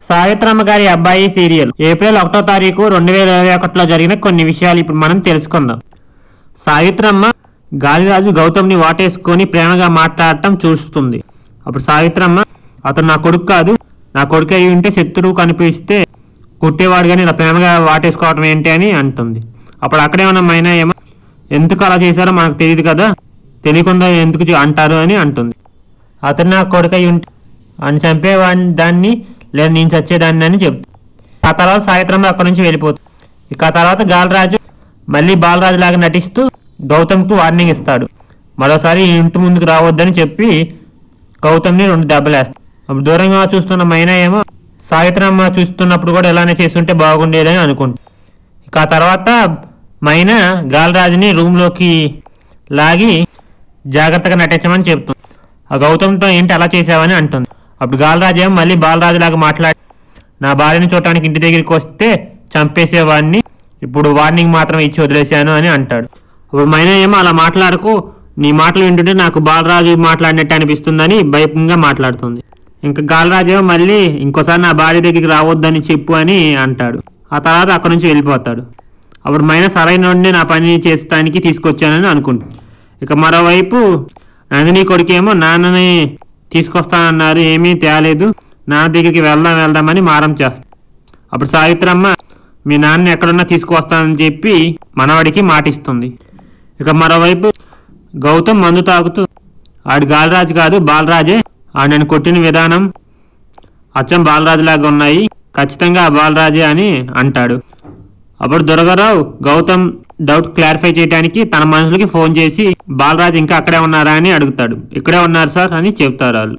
సావిత్రమ్మ గారి అబ్బాయి serial April ఒకటో తారీఖు రెండు వేల ఇరవై ఒకటిలో జరిగిన కొన్ని విషయాలు ఇప్పుడు మనం తెలుసుకుందాం సావిత్రమ్మ గాలిరాజు గౌతమ్ని వాటేసుకొని ప్రేమగా మాట్లాడటం చూస్తుంది అప్పుడు సావిత్రమ్మ అతను నా కొడుకు కాదు నా కొడుకు అయి ఉంటే శత్రువు కనిపిస్తే కుట్టేవాడు కానీ ఇలా ప్రేమగా వాటేసుకోవటం ఏంటి అని అంటుంది అప్పుడు అక్కడే ఉన్న మైనా ఏమో ఎందుకు అలా చేశారో మనకు తెలియదు కదా తెలియకుండా ఎందుకు చే- అంటారు అని అంటుంది అతను నా కొడుకు అయి ఉంటే అని చంపేవాడిని దాన్ని లేదా నేను చచ్చేదాన్ని అని చెప్తుంది ఆ తర్వాత సావిత్రమ్మ అక్కడి నుంచి వెళ్ళిపోతుంది ఇక ఆ తర్వాత గాలరాజు మళ్ళీ బాలరాజు లాగా నటిస్తూ గౌతమ్కు వార్నింగ్ ఇస్తాడు మరోసారి ఈ ఇంటి ముందుకు రావద్దని చెప్పి గౌతమ్ని రెండు దెబ్బలేస్తాడు అప్పుడు దూరంగా చూస్తున్న మైనా ఏమో సావిత్రమ్మ చూస్తున్నప్పుడు కూడా ఇలానే చేస్తుంటే బాగుండేదని అనుకుంటుంది ఇక ఆ తర్వాత మైనా గాలరాజుని రూమ్లోకి లాగి జాగ్రత్తగా నటించమని చెప్తుంది ఆ గౌతమ్తో ఏంటి అలా చేసావని అంటుంది అప్పుడు గాలరాజు ఏమో మళ్ళీ బాలరాజులాగా మాట్లాడి నా భార్యని చూడటానికి ఇంటి దగ్గరికి వస్తే చంపేసేవాడిని ఇప్పుడు వార్నింగ్ మాత్రం ఇచ్చి వదిలేశాను అని అంటాడు అప్పుడు మైనా ఏమో అలా మాట్లాడకు నీ మాటలు వింటుంటే నాకు బాలరాజు మాట్లాడినట్టు అనిపిస్తుందని భయంగా మాట్లాడుతుంది ఇంకా గాలరాజు ఏమో మళ్ళీ ఇంకోసారి నా భార్య దగ్గరికి రావద్దని చెప్పు అని అంటాడు ఆ తర్వాత అక్కడ నుంచి వెళ్ళిపోతాడు అప్పుడు మైనా సరైన నుండి నా పని చేస్తానికి తీసుకొచ్చానని అనుకుంటుంది ఇక మరోవైపు నందిని కొడుకేమో నాన్నని తీసుకొస్తానన్నారు ఏమీ తేలేదు నాన్న దగ్గరికి వెళ్దాం వెళ్దామని మారం చేస్తాడు అప్పుడు సావిత్రమ్మ మీ నాన్న ఎక్కడున్నా తీసుకువస్తానని చెప్పి మనవడికి మాటిస్తుంది ఇక మరోవైపు గౌతమ్ మందు తాగుతూ ఆడు గాలరాజు కాదు బాలరాజే ఆడని కొట్టిన విధానం అచ్చం బాలరాజు లాగా ఉన్నాయి ఖచ్చితంగా ఆ బాలరాజే అని అంటాడు అప్పుడు దుర్గారావు గౌతమ్ డౌట్ క్లారిఫై చేయడానికి తన మనుషులకి ఫోన్ చేసి బాలరాజు ఇంకా అక్కడే ఉన్నారా అని అడుగుతాడు ఇక్కడే ఉన్నారు సార్ అని చెప్తారు వాళ్ళు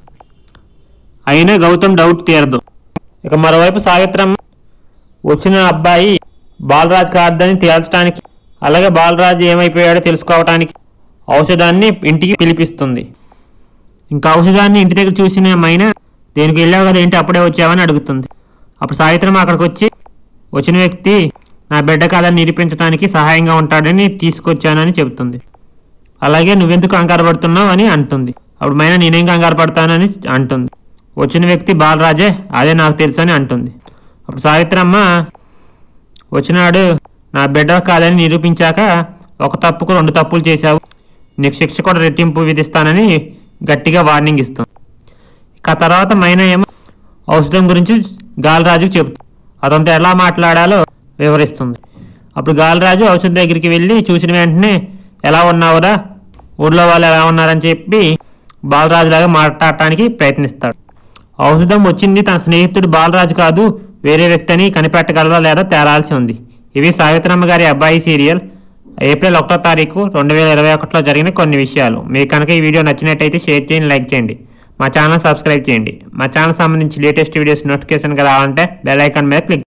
అయినా గౌతమ్ డౌట్ తీరదు ఇక మరోవైపు సావిత్రమ్మ వచ్చిన అబ్బాయి బాలరాజ్ కాదని తేల్చడానికి అలాగే బాలరాజు ఏమైపోయాడో తెలుసుకోవటానికి ఔషధాన్ని ఇంటికి పిలిపిస్తుంది ఇంకా ఔషధాన్ని ఇంటి దగ్గర చూసిన మైనా దేనికి వెళ్ళావు కదా ఏంటి అప్పుడే వచ్చావని అడుగుతుంది అప్పుడు సావిత్రమ్మ అక్కడికి వచ్చి వచ్చిన వ్యక్తి నా బిడ్డ కాదని నిరూపించడానికి సహాయంగా ఉంటాడని తీసుకొచ్చానని చెబుతుంది అలాగే నువ్వెందుకు కంగారు పడుతున్నావు అని అంటుంది అప్పుడు మైనా నేనేం కంగారు పడతానని అంటుంది వచ్చిన వ్యక్తి బాలరాజే అదే నాకు తెలుసు అని అంటుంది అప్పుడు సావిత్రమ్మ వచ్చినాడు నా బిడ్డ కాదని నిరూపించాక ఒక తప్పుకు రెండు తప్పులు చేశావు నీకు శిక్ష కూడా రెట్టింపు విధిస్తానని గట్టిగా వార్నింగ్ ఇస్తుంది ఇక ఆ తర్వాత మైనా ఏమో ఔషధం గురించి గాలరాజుకు చెబుతుంది అతనితో ఎలా మాట్లాడాలో వివరిస్తుంది అప్పుడు గాలరాజు ఔషధం దగ్గరికి వెళ్ళి చూసిన వెంటనే ఎలా ఉన్నావురా ఊళ్ళో వాళ్ళు ఎలా ఉన్నారని చెప్పి బాలరాజులాగా మాట్లాడటానికి ప్రయత్నిస్తాడు ఔషధం వచ్చింది తన స్నేహితుడు బాలరాజు కాదు వేరే వ్యక్తి అని కనిపెట్టగలరా లేదా తేలాల్సి ఉంది ఇవి సావిత్రమ్మ గారి అబ్బాయి సీరియల్ ఏప్రిల్ ఒకటో తారీఖు రెండు వేల ఇరవై ఒకటిలో జరిగిన కొన్ని విషయాలు మీకు కనుక ఈ వీడియో నచ్చినట్టయితే షేర్ చేయండి లైక్ చేయండి మా ఛానల్ సబ్స్క్రైబ్ చేయండి మా ఛానల్ సంబంధించి లేటెస్ట్ వీడియోస్ నోటిఫికేషన్ రావాలంటే బెల్ ఐకాన్ మీద క్లిక్